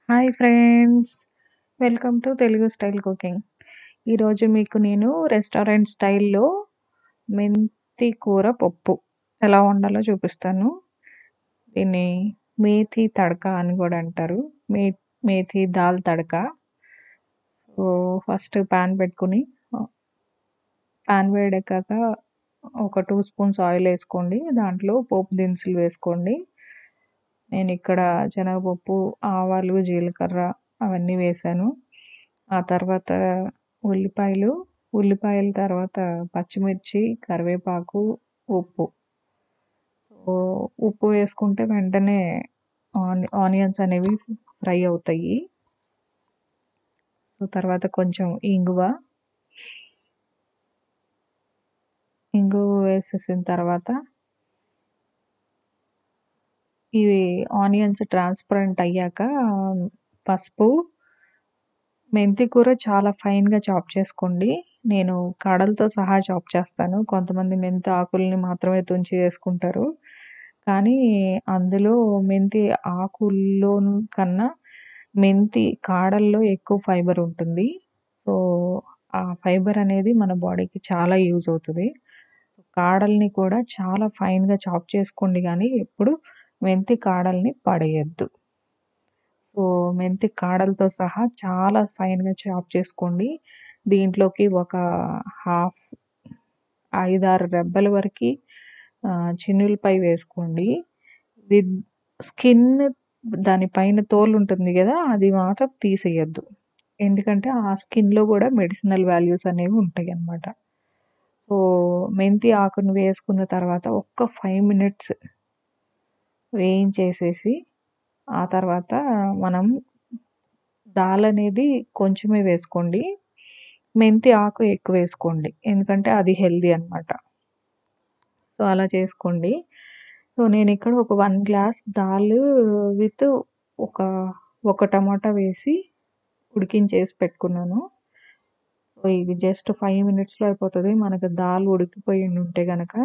hi friends welcome to Telugu style cooking ఈరోజు మీకు నేను రెస్టారెంట్ స్టైల్లో మెంతి కూర పప్పు ఎలా వండాలో చూపిస్తాను దీన్ని మేథి తడక అని కూడా అంటారు మే methi dal tadka so first pan పెట్టుకుని ప్యాన్ వేడెక్కాక ఒక టూ స్పూన్స్ ఆయిల్ వేసుకోండి దాంట్లో పోపు దినుసులు వేసుకోండి నేను ఇక్కడ శనగపప్పు ఆవాలు జీలకర్ర అవన్నీ వేసాను ఆ తర్వాత ఉల్లిపాయలు ఉల్లిపాయల తర్వాత పచ్చిమిర్చి కరివేపాకు ఉప్పు ఉప్పు వేసుకుంటే వెంటనే ఆని ఆనియన్స్ అనేవి ఫ్రై అవుతాయి సో తర్వాత కొంచెం ఇంగువ ఇంగువ వేసేసిన తర్వాత ఇవి ఆనియన్స్ ట్రాన్స్పరెంట్ అయ్యాక పసుపు మెంతి కూర చాలా ఫైన్గా చాప్ చేసుకోండి నేను కడలతో సహా చాప్ చేస్తాను కొంతమంది మెంతి ఆకుల్ని మాత్రమే తుంచి వేసుకుంటారు కానీ అందులో మెంతి ఆకుల్లో కన్నా మెంతి కాడల్లో ఎక్కువ ఫైబర్ ఉంటుంది సో ఆ ఫైబర్ అనేది మన బాడీకి చాలా యూజ్ అవుతుంది కాడల్ని కూడా చాలా ఫైన్గా చాప్ చేసుకోండి కానీ ఎప్పుడు మెంతి కాడల్ని పడేయద్దు సో మెంతి కాడలతో సహా చాలా ఫైన్గా చాప్ చేసుకోండి దీంట్లోకి ఒక హాఫ్ ఐదారు రెబ్బల వరకు చిన్నులపై వేసుకోండి విత్ స్కిన్ దానిపైన తోలు ఉంటుంది కదా అది మాత్రం తీసేయద్దు ఎందుకంటే ఆ స్కిన్లో కూడా మెడిసినల్ వాల్యూస్ అనేవి ఉంటాయి అన్నమాట సో మెంతి ఆకును వేసుకున్న తర్వాత ఒక్క ఫైవ్ మినిట్స్ వేయించేసేసి ఆ తర్వాత మనం దాల్ అనేది కొంచెమే వేసుకోండి మెంతి ఆకు ఎక్కువ వేసుకోండి ఎందుకంటే అది హెల్దీ అనమాట సో అలా చేసుకోండి సో నేను ఇక్కడ ఒక వన్ గ్లాస్ దాల్ విత్ ఒక ఒక టమాటా వేసి ఉడికించేసి పెట్టుకున్నాను సో ఇది జస్ట్ ఫైవ్ మినిట్స్లో అయిపోతుంది మనకు దాల్ ఉడికిపోయి ఉంటే కనుక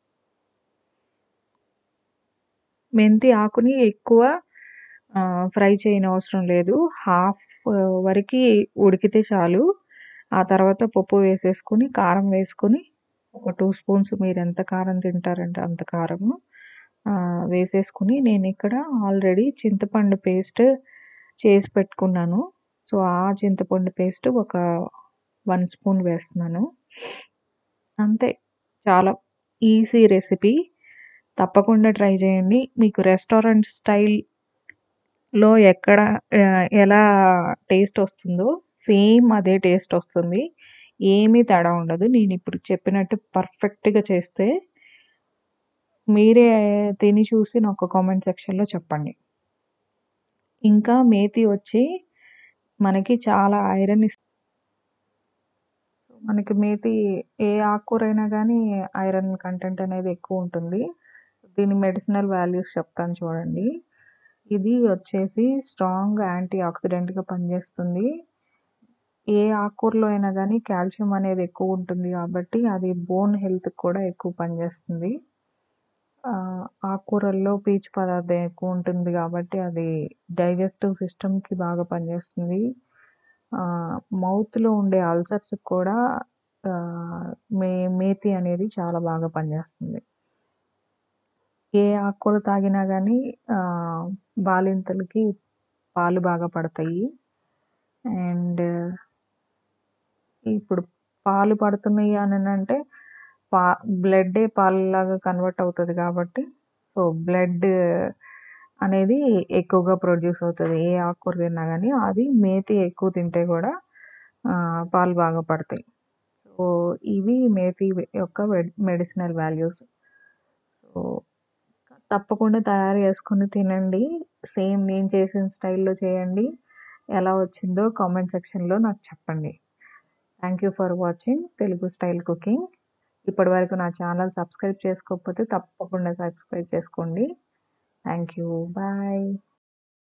మెంతి ఆకుని ఎక్కువ ఫ్రై చేయని అవసరం లేదు హాఫ్ వరకు ఉడికితే చాలు ఆ తర్వాత పప్పు వేసేసుకుని కారం వేసుకుని ఒక టూ స్పూన్స్ మీరు ఎంత కారం తింటారంటే అంత కారము వేసేసుకుని నేను ఇక్కడ ఆల్రెడీ చింతపండు పేస్ట్ చేసి పెట్టుకున్నాను సో ఆ చింతపండు పేస్ట్ ఒక వన్ స్పూన్ వేస్తున్నాను అంతే చాలా ఈజీ రెసిపీ తప్పకుండా ట్రై చేయండి మీకు రెస్టారెంట్ స్టైల్లో ఎక్కడ ఎలా టేస్ట్ వస్తుందో సేమ్ అదే టేస్ట్ వస్తుంది ఏమీ తేడా ఉండదు నేను ఇప్పుడు చెప్పినట్టు పర్ఫెక్ట్గా చేస్తే మీరే తిని చూసి నాకు కామెంట్ సెక్షన్లో చెప్పండి ఇంకా మేతి వచ్చి మనకి చాలా ఐరన్ ఇస్తుంది మనకి మేతి ఏ ఆకుకూరైనా కానీ ఐరన్ కంటెంట్ అనేది ఎక్కువ ఉంటుంది దీని మెడిసినల్ వాల్యూస్ చెప్తాను చూడండి ఇది వచ్చేసి స్ట్రాంగ్ యాంటీ ఆక్సిడెంట్గా పనిచేస్తుంది ఏ ఆకుకూరలో అయినా కానీ కాల్షియం అనేది ఎక్కువ ఉంటుంది కాబట్టి అది బోన్ హెల్త్కి కూడా ఎక్కువ పనిచేస్తుంది ఆకుకూరల్లో పీచు పదార్థం ఎక్కువ ఉంటుంది కాబట్టి అది డైజెస్టివ్ సిస్టమ్కి బాగా పనిచేస్తుంది మౌత్లో ఉండే అల్సర్స్కి కూడా మే మేతి అనేది చాలా బాగా పనిచేస్తుంది ఏ ఆకుకూర తాగినా కానీ బాలింతలకి పాలు బాగా పడతాయి అండ్ ఇప్పుడు పాలు పడుతున్నాయి అని అంటే పా బ్లడ్డే పాలలాగా కన్వర్ట్ అవుతుంది కాబట్టి సో బ్లడ్ అనేది ఎక్కువగా ప్రొడ్యూస్ అవుతుంది ఏ ఆకుకూర తిన్నా కానీ అది మేతి ఎక్కువ తింటే కూడా పాలు బాగా పడతాయి సో ఇవి మేతి యొక్క మెడిసినల్ వాల్యూస్ సో తప్పకుండా తయారు చేసుకుని తినండి సేమ్ నేను చేసిన స్టైల్లో చేయండి ఎలా వచ్చిందో కామెంట్ సెక్షన్లో నాకు చెప్పండి thank you for watching Telugu style cooking ఇప్పటి వరకు నా ఛానల్ సబ్స్క్రైబ్ చేసుకోకపోతే తప్పకుండా సబ్స్క్రైబ్ చేసుకోండి థ్యాంక్ యూ బాయ్